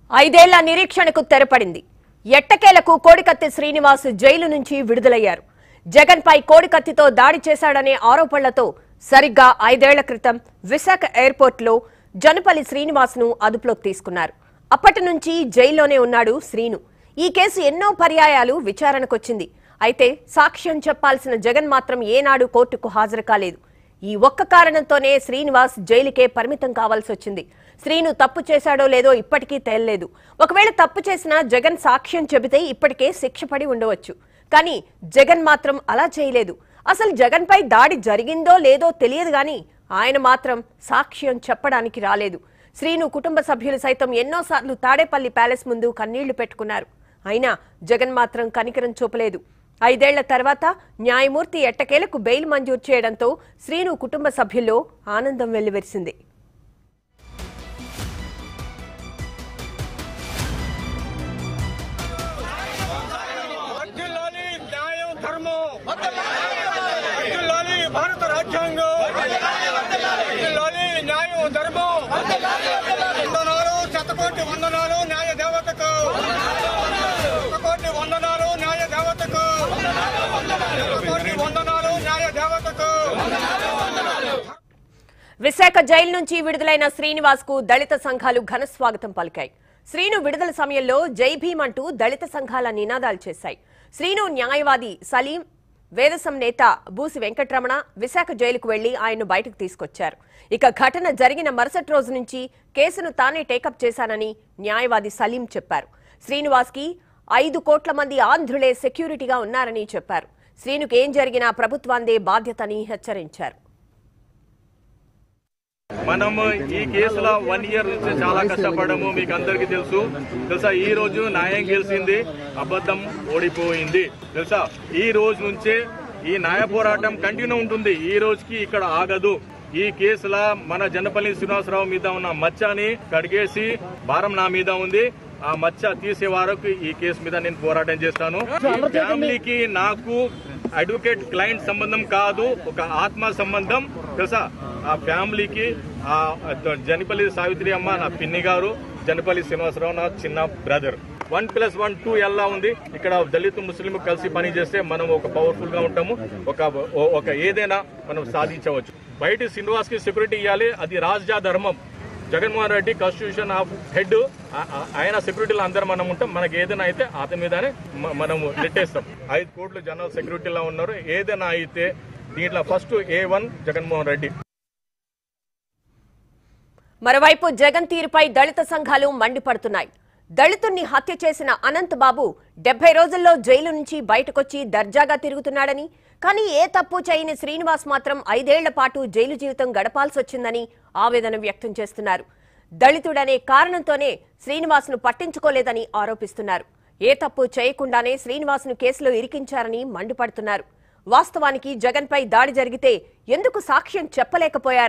ఐదేళ్ల నిరీక్షణకు తెరపడింది ఎట్టకేలకు కోడికత్తి శ్రీనివాస్ జైలు నుంచి విడుదలయ్యారు జగన్ పై కోడికత్తితో దాడి చేశాడనే ఆరోపణలతో సరిగ్గా ఐదేళ్ల క్రితం విశాఖ ఎయిర్పోర్ట్లో జనపల్లి శ్రీనివాస్ ను అదుపులోకి తీసుకున్నారు అప్పటి నుంచి జైల్లోనే ఉన్నాడు శ్రీను ఈ కేసు ఎన్నో పర్యాయాలు విచారణకొచ్చింది అయితే సాక్ష్యం చెప్పాల్సిన జగన్ మాత్రం ఏనాడు కోర్టుకు హాజరు కాలేదు ఈ ఒక్క కారణంతోనే శ్రీనివాస్ జైలుకే పరిమితం కావాల్సి వచ్చింది శ్రీను తప్పు చేశాడో లేదో ఇప్పటికీ తేలలేదు ఒకవేళ తప్పు చేసినా జగన్ సాక్ష్యం చెబితే ఇప్పటికే శిక్ష పడి ఉండవచ్చు కానీ జగన్ మాత్రం అలా చేయలేదు అసలు జగన్ పై దాడి జరిగిందో లేదో తెలియదు గాని ఆయన మాత్రం సాక్ష్యం చెప్పడానికి రాలేదు శ్రీను కుటుంబ సభ్యులు సైతం ఎన్నోసార్లు తాడేపల్లి ప్యాలెస్ ముందు కన్నీళ్లు పెట్టుకున్నారు అయినా జగన్ మాత్రం కనికరం చూపలేదు ఐదేళ్ల తర్వాత న్యాయమూర్తి ఎట్టకేలకు బెయిల్ మంజూరు చేయడంతో శ్రీను కుటుంబ సభ్యుల్లో ఆనందం వెల్లివిరిసింది వర్ధిల్లాలి న్యాయం ధర్మం వర్ధిల్లాలి భారత రాజ్యాంగం వర్ధిల్లాలి న్యాయం ధర్మం వందనాలు శతకోటి వందనాలు న్యాయ దేవతకు శతకోటి వందనాలు న్యాయ దేవతకు శతకోటి వందనాలు న్యాయ దేవతకు విశాఖ జైలు నుంచి విడుదలైన శ్రీనివాస్ కు దళిత సంఘాలు ఘన స్వాగతం పలికాయి శ్రీను విడుదల సమయంలో జై భీమ్ అంటూ దళిత సంఘాల నినాదాలు చేశాయి శ్రీను న్యాయవాది సలీం వేదసం నేత బూసి వెంకట్రమణ విశాఖ జైలుకు వెళ్లి ఆయన్ను బయటకు తీసుకొచ్చారు ఇక ఘటన జరిగిన మరుసటి రోజు నుంచి కేసును తానే టేకప్ చేశానని న్యాయవాది సలీం చెప్పారు శ్రీనివాస్ కి ఐదు కోట్ల మంది ఆంధ్రులే సెక్యూరిటీగా ఉన్నారని చెప్పారు శ్రీనుకు ఏం జరిగినా ప్రభుత్వాందే బాధ్యతని హెచ్చరించారు మనము ఈ కేసులో వన్ ఇయర్ నుంచి చాలా కష్టపడము మీకు అందరికీ తెలుసు తెలుసా ఈ రోజు న్యాయం గెలిచింది అబద్ధం ఓడిపోయింది తెలుసా ఈ రోజు నుంచే ఈ న్యాయ పోరాటం కంటిన్యూ ఉంటుంది ఈ రోజుకి ఇక్కడ ఆగదు ఈ కేసులో మన జనపల్లి శ్రీనివాసరావు మీద ఉన్న మచ్చని కడిగేసి భారం నా మీద ఉంది ఆ మచ్చ తీసే వరకు ఈ కేసు మీద నేను పోరాటం చేస్తాను ఈ ఫ్యామిలీకి నాకు అడ్వకేట్ క్లయింట్ సంబంధం కాదు ఒక ఆత్మ సంబంధం తెలుసా ఆ ఫ్యామిలీకి ఆ జనపల్లి సావిత్రి అమ్మ నా పిన్ని గారు జనపల్లి శ్రీనివాసరావు నా చిన్న brother one plus one two ఎలా ఉంది ఇక్కడ దళిత ముస్లిం కలిసి పని చేస్తే మనం ఒక పవర్ఫుల్ గా ఉంటాము ఒక ఒక ఏదైనా మనం సాధించవచ్చు బయట శ్రీనివాస్ కి సెక్యూరిటీ ఇవ్వాలి అది రాజ్య ధర్మం Jaganmohan Reddy constitution of head ఆయన సెక్యూరిటీలో అందరం మనం ఉంటాం మనకి ఏదైనా అయితే అతని మీదనే మ- మనము నెట్టేస్తాం ఐదు కోట్లు జనరల్ సెక్యూరిటీలో ఉన్నారు ఏదైనా అయితే దీంట్లో first A one Jaganmohan Reddy మరోవైపు జగన్ తీరుపై దళిత సంఘాలు మండిపడుతున్నాయి దళితుణ్ణి హత్య చేసిన అనంత్ బాబు డెబ్బై రోజుల్లో జైలు నుంచి బయటకొచ్చి దర్జాగా తిరుగుతున్నాడని కానీ ఏ తప్పు చేయని శ్రీనివాస్ మాత్రం ఐదేళ్ల పాటు జైలు జీవితం గడపాల్సి వచ్చిందని ఆవేదన వ్యక్తం చేస్తున్నారు దళితుడనే కారణంతోనే శ్రీనివాస్ను పట్టించుకోలేదని ఆరోపిస్తున్నారు ఏ తప్పు చేయకుండానే శ్రీనివాస్ను కేసులో ఇరికించారని మండిపడుతున్నారు వాస్తవానికి జగన్పై దాడి జరిగితే ఎందుకు సాక్ష్యం చెప్పలేకపోయారు